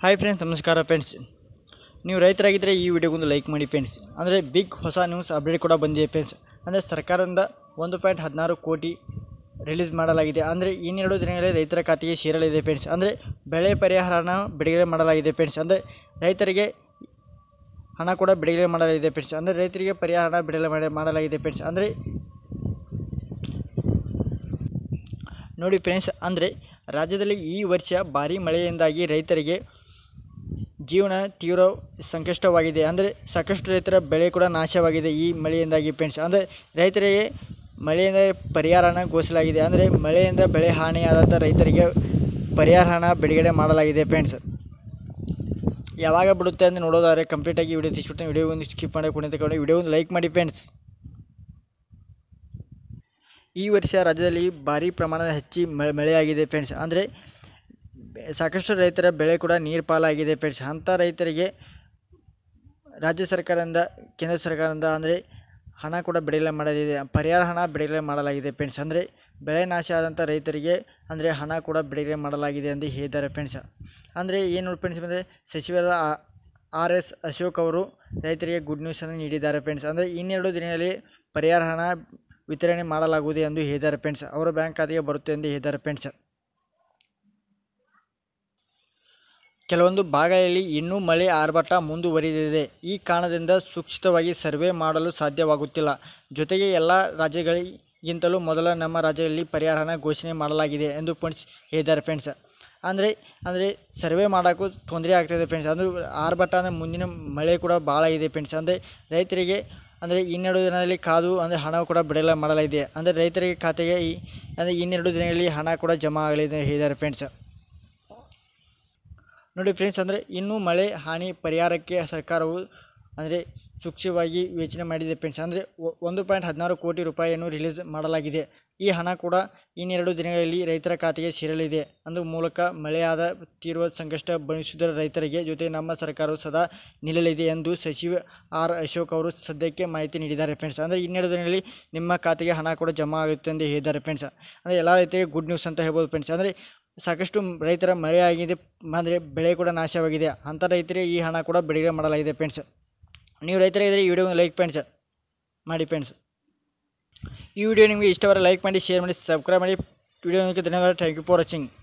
hi friends ನಮಸ್ಕಾರ friends ನೀವು ರೈತರಾಗಿದ್ದರೆ ಈ ವಿಡಿಯೋಗೊಂದು ಲೈಕ್ ಮಾಡಿ ಫ್ರೆಂಡ್ಸ್ ಅಂದರೆ ಬಿಗ್ ಹೊಸ ನ್ಯೂಸ್ ಅಪ್ಡೇಟ್ ಕೂಡ ಬಂದಿದೆ ಫ್ರೆಂಡ್ಸ್ ಅಂದರೆ ಸರ್ಕಾರದಿಂದ ಒಂದು ಪಾಯಿಂಟ್ ಹದಿನಾರು ಕೋಟಿ ರಿಲೀಸ್ ಮಾಡಲಾಗಿದೆ ಅಂದರೆ ಇನ್ನೆರಡು ದಿನಗಳಲ್ಲಿ ರೈತರ ಖಾತೆಗೆ ಸೇರಲಿದೆ ಫ್ರೆಂಡ್ಸ್ ಅಂದರೆ ಬೆಳೆ ಪರಿಹಾರನ ಬಿಡುಗಡೆ ಮಾಡಲಾಗಿದೆ ಫ್ರೆಂಡ್ಸ್ ಅಂದರೆ ರೈತರಿಗೆ ಹಣ ಕೂಡ ಬಿಡುಗಡೆ ಮಾಡಲಾಗಿದೆ ಫ್ರೆಂಡ್ಸ್ ಅಂದರೆ ರೈತರಿಗೆ ಪರಿಹಾರ ಹಣ ಬಿಡುಗಡೆ ಮಾಡಿ ಮಾಡಲಾಗಿದೆ ಫ್ರೆಂಡ್ಸ್ ಅಂದರೆ ನೋಡಿ ಫ್ರೆಂಡ್ಸ್ ಅಂದರೆ ರಾಜ್ಯದಲ್ಲಿ ಈ ವರ್ಷ ಭಾರಿ ಮಳೆಯಿಂದಾಗಿ ರೈತರಿಗೆ ಜೀವನ ತೀವ್ರ ಸಂಕಷ್ಟವಾಗಿದೆ ಅಂದರೆ ಸಾಕಷ್ಟು ರೈತರ ಬೆಳೆ ಕೂಡ ನಾಶವಾಗಿದೆ ಈ ಮಳೆಯಿಂದಾಗಿ ಫ್ರೆಂಡ್ಸ್ ಅಂದರೆ ರೈತರಿಗೆ ಮಳೆಯಿಂದ ಪರಿಹಾರನ ಘೋಷಿಸಲಾಗಿದೆ ಅಂದರೆ ಮಳೆಯಿಂದ ಬೆಳೆ ಹಾನಿಯಾದಂಥ ರೈತರಿಗೆ ಪರಿಹಾರ ಹಣ ಬಿಡುಗಡೆ ಮಾಡಲಾಗಿದೆ ಫ್ರೆಂಡ್ಸ್ ಯಾವಾಗ ಬಿಡುತ್ತೆ ಅಂತ ನೋಡೋದಾದ್ರೆ ಕಂಪ್ಲೀಟಾಗಿ ವಿಡಿಯೋ ತಿಳಿಸ್ಬಿಟ್ಟು ವಿಡಿಯೋ ಒಂದು ಸ್ಕಿಪ್ ಮಾಡಿ ಕುಣಿತಕೊಂಡು ವಿಡಿಯೋ ಒಂದು ಲೈಕ್ ಮಾಡಿ ಫ್ರೆಂಡ್ಸ್ ಈ ವರ್ಷ ರಾಜ್ಯದಲ್ಲಿ ಭಾರಿ ಪ್ರಮಾಣದ ಹೆಚ್ಚಿ ಮಳೆ ಮಳೆಯಾಗಿದೆ ಫ್ರೆಂಡ್ಸ್ ಅಂದರೆ ಸಾಕಷ್ಟು ರೈತರ ಬೆಳೆ ಕೂಡ ನೀರು ಪಾಲಾಗಿದೆ ಫ್ರೆಂಡ್ಸ್ ಅಂಥ ರೈತರಿಗೆ ರಾಜ್ಯ ಸರ್ಕಾರದಿಂದ ಕೇಂದ್ರ ಸರ್ಕಾರದಿಂದ ಅಂದರೆ ಹಣ ಕೂಡ ಬಿಡುಗಡೆ ಮಾಡಲಿದೆ ಪರಿಹಾರ ಹಣ ಬಿಡುಗಡೆ ಮಾಡಲಾಗಿದೆ ಫ್ರೆಂಡ್ಸ್ ಅಂದರೆ ಬೆಳೆ ನಾಶ ಆದಂಥ ರೈತರಿಗೆ ಅಂದರೆ ಹಣ ಕೂಡ ಬಿಡುಗಡೆ ಮಾಡಲಾಗಿದೆ ಎಂದು ಹೇಳಿದ್ದಾರೆ ಫ್ರೆಂಡ್ಸ್ ಅಂದರೆ ಏನು ಫ್ರೆಂಡ್ಸ್ ಅಂದರೆ ಸಚಿವರ ಆರ್ ಎಸ್ ಅಶೋಕ್ ಅವರು ರೈತರಿಗೆ ಗುಡ್ ನ್ಯೂಸನ್ನು ನೀಡಿದ್ದಾರೆ ಫ್ರೆಂಡ್ಸ್ ಅಂದರೆ ಇನ್ನೆರಡು ದಿನಗಳಲ್ಲಿ ಪರಿಹಾರ ಹಣ ವಿತರಣೆ ಮಾಡಲಾಗುವುದು ಎಂದು ಹೇಳಿದ್ದಾರೆ ಫ್ರೆಂಡ್ಸ್ ಅವರ ಬ್ಯಾಂಕ್ ಖಾತೆಗೆ ಬರುತ್ತೆ ಎಂದು ಹೇಳಿದ್ದಾರೆ ಫ್ರೆಂಡ್ಸ್ ಕೆಲವೊಂದು ಭಾಗಗಳಲ್ಲಿ ಇನ್ನೂ ಮಳೆ ಆರ್ಭಟ ಮುಂದುವರಿದಿದೆ ಈ ಕಾರಣದಿಂದ ಸೂಕ್ಷ್ಮವಾಗಿ ಸರ್ವೆ ಮಾಡಲು ಸಾಧ್ಯವಾಗುತ್ತಿಲ್ಲ ಜೊತೆಗೆ ಎಲ್ಲ ರಾಜ್ಯಗಳಿಗಿಂತಲೂ ಮೊದಲ ನಮ್ಮ ರಾಜ್ಯದಲ್ಲಿ ಪರಿಹಾರನ ಘೋಷಣೆ ಮಾಡಲಾಗಿದೆ ಎಂದು ಫ್ರೆಂಡ್ಸ್ ಹೇಳಿದ್ದಾರೆ ಫ್ರೆಂಡ್ಸ್ ಅಂದರೆ ಅಂದರೆ ಸರ್ವೆ ಮಾಡೋಕ್ಕೂ ತೊಂದರೆ ಆಗ್ತಾಯಿದೆ ಫ್ರೆಂಡ್ಸ್ ಅಂದರೆ ಆರ್ಭಟ ಅಂದರೆ ಮುಂದಿನ ಮಳೆ ಕೂಡ ಭಾಳ ಇದೆ ಫ್ರೆಂಡ್ಸ್ ಅಂದರೆ ರೈತರಿಗೆ ಅಂದರೆ ಇನ್ನೆರಡು ದಿನದಲ್ಲಿ ಕಾದು ಅಂದರೆ ಹಣ ಕೂಡ ಬಿಡುಗಡೆ ಮಾಡಲಾಗಿದೆ ಅಂದರೆ ರೈತರಿಗೆ ಖಾತೆಗೆ ಈ ಅಂದರೆ ಇನ್ನೆರಡು ದಿನಗಳಲ್ಲಿ ಹಣ ಕೂಡ ಜಮಾ ಆಗಲಿದೆ ಎಂದು ಹೇಳಿದ್ದಾರೆ ಫ್ರೆಂಡ್ಸ್ ನೋಡಿ ಫ್ರೆಂಡ್ಸ್ ಅಂದರೆ ಇನ್ನೂ ಮಳೆ ಹಾನಿ ಪರಿಹಾರಕ್ಕೆ ಸರ್ಕಾರವು ಅಂದರೆ ಸೂಕ್ಷ್ಮವಾಗಿ ಯೋಚನೆ ಮಾಡಿದೆ ಫ್ರೆಂಡ್ಸ್ ಅಂದರೆ ಒಂದು ಪಾಯಿಂಟ್ ಹದಿನಾರು ಕೋಟಿ ರೂಪಾಯಿಯನ್ನು ರಿಲೀಸ್ ಮಾಡಲಾಗಿದೆ ಈ ಹಣ ಕೂಡ ಇನ್ನೆರಡು ದಿನಗಳಲ್ಲಿ ರೈತರ ಖಾತೆಗೆ ಸೇರಲಿದೆ ಅಂದು ಮೂಲಕ ಮಳೆಯಾದ ತೀವ್ರ ಸಂಕಷ್ಟ ಭರಿಸಿದ ರೈತರಿಗೆ ಜೊತೆ ನಮ್ಮ ಸರ್ಕಾರವು ಸದಾ ನಿಲ್ಲಲಿದೆ ಎಂದು ಸಚಿವ ಆರ್ ಅಶೋಕ್ ಅವರು ಸದ್ಯಕ್ಕೆ ಮಾಹಿತಿ ನೀಡಿದ್ದಾರೆ ಫ್ರೆಂಡ್ಸ್ ಅಂದರೆ ಇನ್ನೆರಡು ದಿನಗಳಲ್ಲಿ ನಿಮ್ಮ ಖಾತೆಗೆ ಹಣ ಕೂಡ ಜಮಾ ಆಗುತ್ತೆ ಎಂದು ಹೇಳಿದ್ದಾರೆ ಫ್ರೆಂಡ್ಸ್ ಅಂದರೆ ಎಲ್ಲ ರೈತರಿಗೆ ಗುಡ್ ನ್ಯೂಸ್ ಅಂತ ಹೇಳ್ಬೋದು ಫ್ರೆಂಡ್ಸ್ ಅಂದರೆ ಸಾಕಷ್ಟು ರೈತರ ಮಳೆ ಆಗಿದೆ ಅಂದರೆ ಬೆಳೆ ಕೂಡ ನಾಶವಾಗಿದೆ ಅಂಥ ರೈತರಿಗೆ ಈ ಹಣ ಕೂಡ ಬಿಡುಗಡೆ ಮಾಡಲಾಗಿದೆ ಫ್ರೆಂಡ್ಸ್ ನೀವು ರೈತರಿದ್ದರೆ ಈ ವಿಡಿಯೋ ಲೈಕ್ ಫ್ರೆಂಡ್ಸ್ ಮಾಡಿ ಫ್ರೆಂಡ್ಸ್ ಈ ವಿಡಿಯೋ ನಿಮಗೆ ಇಷ್ಟವಾದರೆ ಲೈಕ್ ಮಾಡಿ ಶೇರ್ ಮಾಡಿ ಸಬ್ಸ್ಕ್ರೈಬ್ ಮಾಡಿ ವಿಡಿಯೋ ಧನ್ಯವಾದ ಥ್ಯಾಂಕ್ ಯು ಫಾರ್ ವಾಚಿಂಗ್